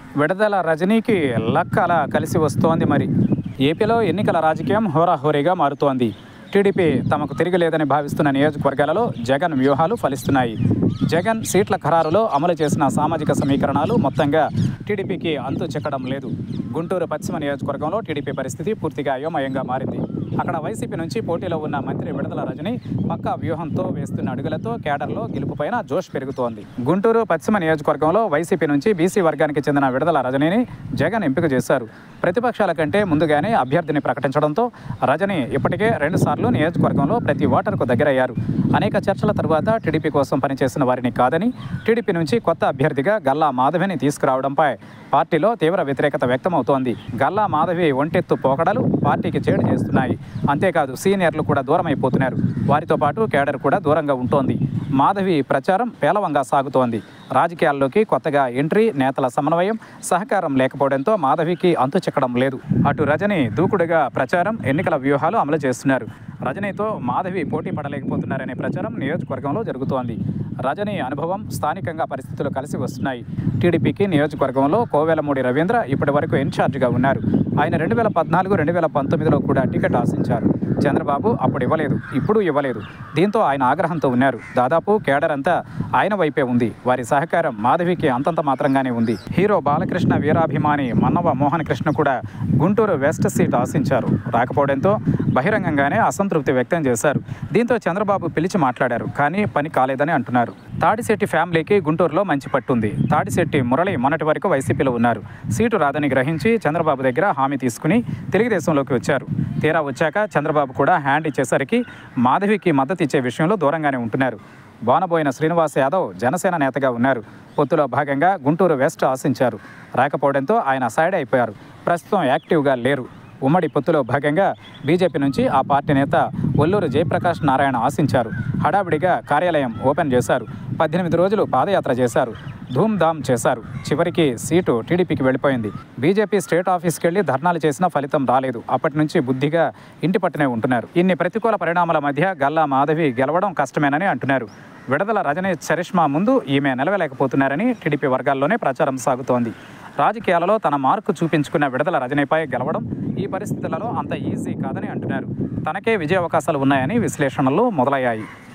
విడుదల రజనీకి లక్ అలా కలిసి వస్తోంది మరి ఏపీలో ఎన్నికల రాజకీయం హోరాహోరీగా మారుతోంది టీడీపీ తమకు తిరిగిలేదని భావిస్తున్న నియోజకవర్గాలలో జగన్ వ్యూహాలు ఫలిస్తున్నాయి జగన్ సీట్ల ఖరారులో అమలు చేసిన సామాజిక సమీకరణాలు మొత్తంగా టీడీపీకి అంతు చెక్కడం లేదు గుంటూరు పశ్చిమ నియోజకవర్గంలో టీడీపీ పరిస్థితి పూర్తిగా అయోమయంగా మారింది అక్కడ వైసీపీ నుంచి పోటీలో ఉన్న మంత్రి విడుదల రజని పక్కా వ్యూహంతో వేస్తున్న అడుగులతో కేడర్లో గెలుపుపైన జోష్ పెరుగుతోంది గుంటూరు పశ్చిమ నియోజకవర్గంలో వైసీపీ నుంచి బీసీ వర్గానికి చెందిన విడుదల రజనీని జగన్ ఎంపిక చేశారు ప్రతిపక్షాల కంటే ముందుగానే అభ్యర్థిని ప్రకటించడంతో రజని ఇప్పటికే రెండుసార్లు నియోజకవర్గంలో ప్రతి ఓటరుకు దగ్గరయ్యారు అనేక చర్చల తర్వాత టీడీపీ కోసం పనిచేసిన వారిని కాదని టీడీపీ నుంచి కొత్త అభ్యర్థిగా గల్లా మాధవిని తీసుకురావడంపై పార్టీలో తీవ్ర వ్యతిరేకత వ్యక్తమవుతోంది గల్లా మాధవి ఒంటెత్తు పోకడలు పార్టీకి చేడు చేస్తున్నాయి అంతేకాదు సీనియర్లు కూడా దూరం అయిపోతున్నారు వారితో పాటు కేడర్ కూడా దూరంగా ఉంటోంది మాధవి ప్రచారం పేలవంగా సాగుతోంది రాజకీయాల్లోకి కొత్తగా ఎంట్రీ నేతల సమన్వయం సహకారం లేకపోవడంతో మాధవికి అంతు చిక్కడం లేదు అటు రజని దూకుడుగా ప్రచారం ఎన్నికల వ్యూహాలు అమలు చేస్తున్నారు రజనీతో మాధవి పోటీ పడలేకపోతున్నారనే ప్రచారం నియోజకవర్గంలో జరుగుతోంది రజని అనుభవం స్థానికంగా పరిస్థితులు కలిసి వస్తున్నాయి టీడీపీకి నియోజకవర్గంలో కోవెలమూడి రవీంద్ర ఇప్పటి వరకు ఇన్ఛార్జిగా ఉన్నారు ఆయన రెండు వేల పద్నాలుగు రెండు వేల పంతొమ్మిదిలో కూడా టికెట్ ఆశించారు చంద్రబాబు అప్పుడు ఇవ్వలేదు ఇప్పుడు ఇవ్వలేదు దీంతో ఆయన ఆగ్రహంతో ఉన్నారు దాదాపు కేడర్ అంతా ఆయన వైపే ఉంది వారి సహకారం మాధవికి అంతంత మాత్రంగానే ఉంది హీరో బాలకృష్ణ వీరాభిమాని మన్నవ మోహన్ కృష్ణ కూడా గుంటూరు వెస్ట్ సీట్ ఆశించారు రాకపోవడంతో బహిరంగంగానే అసంతృప్తి వ్యక్తం చేశారు దీంతో చంద్రబాబు పిలిచి మాట్లాడారు కానీ పని కాలేదని అంటున్నారు తాడిశెట్టి ఫ్యామిలీకి గుంటూరులో మంచి పట్టుంది తాడిశెట్టి మురళి మొన్నటి వరకు వైసీపీలో ఉన్నారు సీటు రాదని గ్రహించి చంద్రబాబు దగ్గర హామీ తీసుకుని తెలుగుదేశంలోకి వచ్చారు తీరా వచ్చాక చంద్రబాబు కూడా హ్యాండ్ ఇచ్చేసరికి మాధవికి మద్దతు ఇచ్చే విషయంలో దూరంగానే ఉంటున్నారు బోనబోయిన శ్రీనివాస్ యాదవ్ జనసేన నేతగా ఉన్నారు పొత్తులో భాగంగా గుంటూరు వెస్ట్ ఆశించారు రాకపోవడంతో ఆయన సైడ్ అయిపోయారు ప్రస్తుతం యాక్టివ్గా లేరు ఉమ్మడి పొత్తులో భాగంగా బీజేపీ నుంచి ఆ పార్టీ నేత ఒల్లూరు జయప్రకాష్ నారాయణ ఆశించారు హడావిడిగా కార్యాలయం ఓపెన్ చేశారు పద్దెనిమిది రోజులు పాదయాత్ర చేశారు ధూమ్ధామ్ చేశారు చివరికి సీటు టీడీపీకి వెళ్ళిపోయింది బీజేపీ స్టేట్ ఆఫీస్కి వెళ్ళి ధర్నాలు చేసినా ఫలితం రాలేదు అప్పటి నుంచి బుద్ధిగా ఇంటి పట్టునే ఉంటున్నారు ఇన్ని ప్రతికూల పరిణామాల మధ్య గల్లా మాధవి గెలవడం కష్టమేనని అంటున్నారు విడదల రజనీ చరిష్మా ముందు ఈమె నిలవలేకపోతున్నారని టీడీపీ వర్గాల్లోనే ప్రచారం సాగుతోంది రాజకీయాలలో తన మార్కు చూపించుకున్న విడుదల రజనీపై గెలవడం ఈ పరిస్థితులలో అంత ఈజీ కాదని అంటున్నారు తనకే విజయ అవకాశాలు ఉన్నాయని విశ్లేషణలు మొదలయ్యాయి